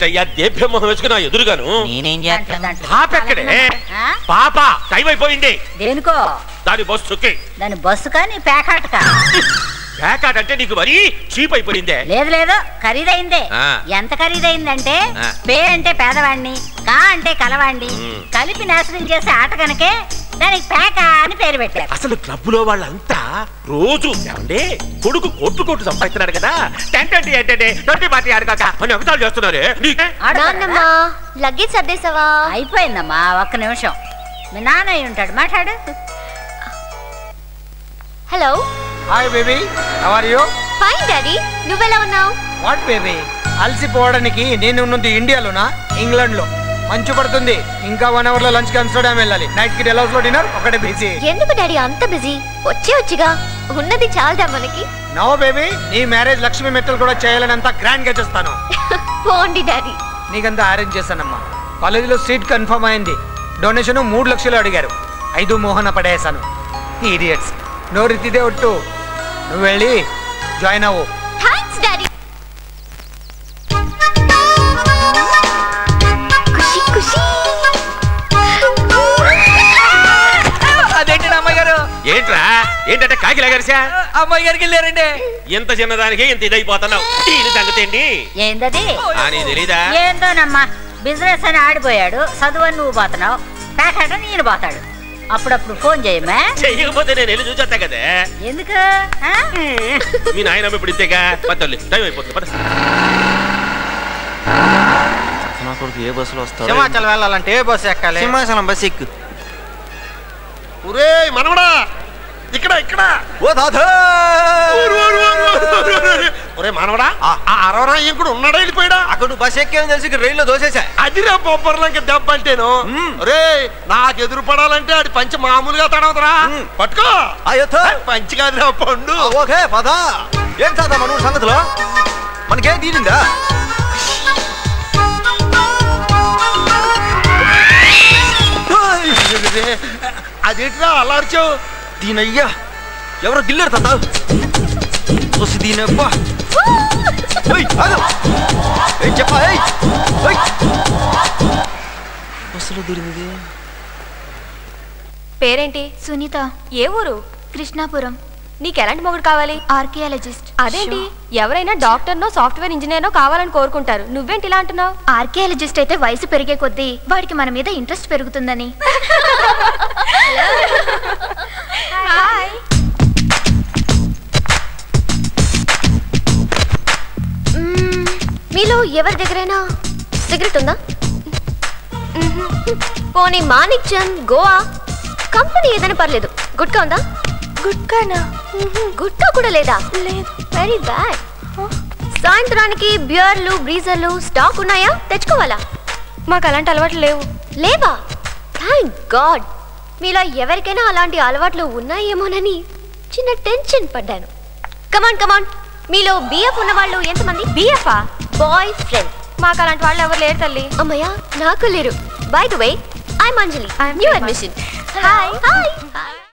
ఏంటయ్యా దేభ్యం మొహం వేసుకున్నా ఎదురుగాను నేనేం చేస్తాను పాప ఎక్కడే ఆ? పాప టైం అయిపోయింది దేనికో దాని బస్సుకి దాని బస్సు కానీ పేకాటకా ప్యాకాట్ అంటే నీకు మరీ చీప్ అయిపోయిందే లేదు లేదు ఖరీదైందే ఆ. ఎంత ఖరీదైందంటే ఆ. పే అంటే పేదవాణ్ణి కా అంటే కలవాణ్ణి మ్. కలిపి నాశనం చేసే ఆట కనుకే దానికి పేక అని పేరు పెట్టారు అసలు క్లబ్ లో వాళ్ళంతా రోజు ఏమండి కొడుకు కోట్లు కోట్లు సంపాదిస్తున్నాడు కదా టెంట్ అంటే ఏంటంటే ట్వంటీ పార్టీ ఆడకాక అని ఎగతాలు చేస్తున్నారే నీకే? నాన్నమ్మా లగేజ్ సర్దేశావా అయిపోయిందమ్మా ఒక్క నిమిషం మీ నాన్న అయి ఉంటాడు మాట్లాడు hello hi baby are you fine daddy నువ్వెలా ఉన్నావు వాట్ బేబీ అలసిపోవడానికి నేను ఉన్నది ఇండియాలోనా ఇంగ్లాండ్ లో మంచు పడుతుంది ఇంకా వన్ అవర్ లో లంచ్ కి అమ్స్టర్డామ్ వెళ్ళాలి నైట్ కి డెలాస్ లో డిన్నర్ ఒకటే బిజీ ఎందుకు డాడీ అంత బిజీ వచ్చే వచ్చిగా ఉన్నది చాలదా మనకి నో బేబీ నీ మ్యారేజ్ లక్ష్మి మెట్టలు కూడా చేయాలని అంత గ్రాండ్ గా చేస్తాను పోండి డాడీ నీకంతా అరేంజ్ చేశానమ్మా కాలేజీలో సీట్ కన్ఫర్మ్ అయింది డొనేషన్ మూడు లక్షలు అడిగారు ఐదు మోహన పడేశాను ఈడియట్స్ నోరితిదే ఒట్టు నువ్వు వెళ్ళి జాయిన్ అవ్వు థ్యాంక్స్ డాడీ ఖుషి ఖుషి అదేంటి అమ్మాయి గారు ఏంట్రా ఏంటంటే కాకి లాగరిసా అమ్మాయి గారికి వెళ్ళారండి ఇంత చిన్నదానికి ఇంత ఇదైపోతున్నావు దీని సంగతేంటి ఏందది ఆ, నీకు తెలీదా ఏందోనమ్మా బిజినెస్ అని ఆడిపోయాడు చదువు అని నువ్వు పోతున్నావు పేకాట నేను పోతాడు అప్పుడప్పుడు ఫోన్ చేయమ్మా చెయ్యకపోతే నేను వెళ్ళి చూసేస్తా కదా ఎందుకు ఆ? మీ నాయనమ్మ ఇప్పుడు ఇంతేగా పద్దొల్లి టైం అయిపోతుంది పద నా కొడుకు ఏ బస్సులో వస్తాడు సింహాచలం వెళ్ళాలంటే ఏ బస్సు ఎక్కాలి సింహాచలం బస్ ఎక్కు ఒరే మనవడా ఇక్కడ ఇక్కడ ఓ దాదా ఊరు, ఊరు, ఊరు, ఊరు, ఊరు, ఊరు. ఒరే మనవడా ఆ అరవరా ఇంకుడు ఉన్నాడా వెళ్ళిపోయాడా అక్కడ నువ్వు బస్ ఎక్కేమని తెలిసి రైల్లో దోసేసా అదిరా బొబ్బర్లంక దెబ్బ అంటేను రే నాకు ఎదురు పడాలంటే అది పంచి మామూలుగా తడవదురా మ్. పట్టుకో అయ్యో పంచి కాదురా పండు ఓకే పద ఏం చదా మన ఊరు సంగతిలో మనకేం తీరిందా అదేంటిరా అల్లార్చావు దీనయ్యా ఎవరో గిల్లారు తాత చూసి దీనబ్బా ఏయ్, ఆగు. ఏయ్, చెప్పా ఏయ్. ఏయ్. బస్సులో దూరింది పేరేంటి సునీత ఏ ఊరు కృష్ణాపురం నీకు ఎలాంటి మొగుడు కావాలి ఆర్కియాలజిస్ట్ అదేంటి ఎవరైనా డాక్టర్నో సాఫ్ట్వేర్ ఇంజనీర్నో కావాలని కోరుకుంటారు నువ్వేంటి ఇలా అంటున్నావు ఆర్కియాలజిస్ట్ అయితే వయసు పెరిగే కొద్దీ వాడికి మన మీద ఇంట్రెస్ట్ పెరుగుతుందని మ్మ్, మీలో ఎవరి దగ్గరైనా సిగరెట్ ఉందా మ్మ్. పోనీ మాణిక్ చంద్ గోవా కంపెనీ ఏదైనా పర్లేదు గుట్కా ఉందా గుట్కానా గుట్కా కూడా లేదా లేదు వెరీ బ్యాడ్ సాయంత్రానికి బియర్లు బ్రీజర్లు స్టాక్ ఉన్నాయా తెచ్చుకోవాలా మాకు అలాంటి అలవాట్లు లేవు లేవా థ్యాంక్ గాడ్ మీలో ఎవరికైనా అలాంటి అలవాట్లు ఉన్నాయేమోనని చిన్న టెన్షన్ పడ్డాను కమాన్ కమాన్ మీలో బిఎఫ్ ఉన్న వాళ్ళు ఎంతమంది బిఎఫ్ బాయ్ ఫ్రెండ్ మాకు అలాంటి వాళ్ళు ఎవరు లేరు తల్లి అమ్మయ్యా నాకు లేరు by the way I Anjali new admission hi hi